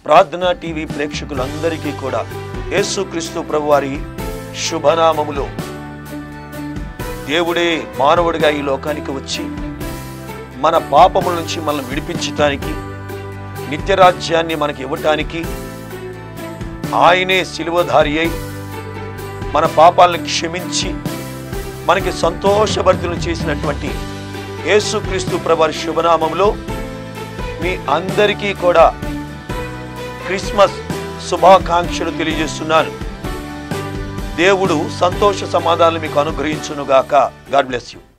ప్రార్థనా టీవీ ప్రేక్షకులందరికీ కూడా యేసుక్రీస్తు ప్రభువారి శుభనామములో దేవుడే మానవుడిగా ఈ లోకానికి వచ్చి మన పాపముల నుంచి మనల్ని విడిపించటానికి నిత్యరాజ్యాన్ని మనకి ఇవ్వటానికి ఆయనే శిలువధారి అయి మన పాపాలను క్షమించి మనకి సంతోషభరితులను చేసినటువంటి యేసుక్రీస్తు ప్రభువారి శుభనామంలో మీ అందరికీ కూడా క్రిస్మస్ శుభాకాంక్షలు తెలియజేస్తున్నాను దేవుడు సంతోష సమాధానాలు మీకు అనుగ్రహించునుగాక గాడ్ బ్లెస్ యూ